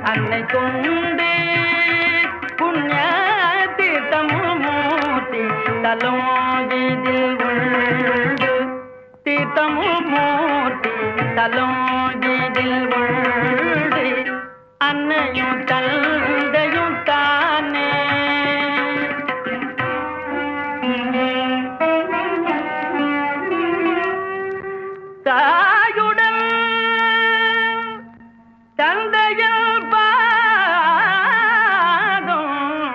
அன்னை கொண்டு புண்ணிய தீர்த்தமும் மூர்த்தி தலம் இதில் உண்டு தீர்த்தமும் மூர்த்தி தலம் இதில் உண்டு அன்னையும் தந்தையும் தானே தாயுடன் தந்தையில் பாதம்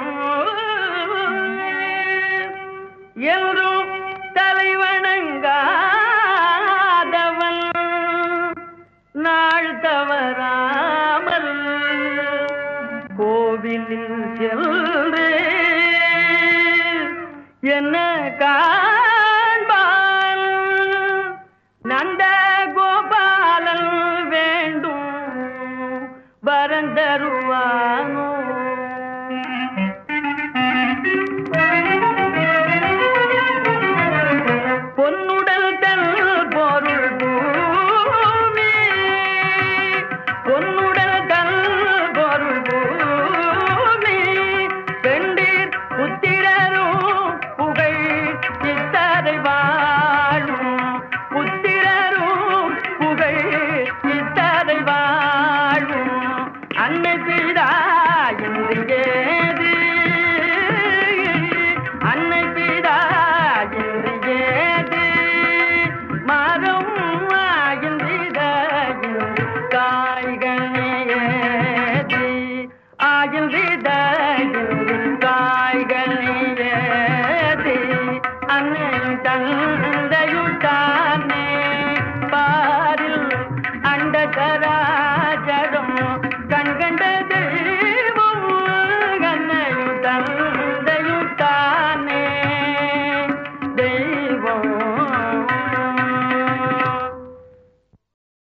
என்றும் தலைவணங்காதவன் நாள் தவறாமல் கோவிலில் சென்று என்ன காண்பான் நந்த கோபாலன் வேண்டும் வரந்தருவானோ பொன்னுடல் தன் பொருள் பூமி பொன்னுடல் தன் பொருள் பூமி பெண்டீர் புத்திரரும் புகழ் சித்தரை வாழும் புத்திரரும் புகழ் சித்தரை வாழும் அன்னை பிதா என்று ஏது அன்னை பிதா என்று ஏது மரம் ஆகின்றிட காய்கனே ஏது ஆகின்றிட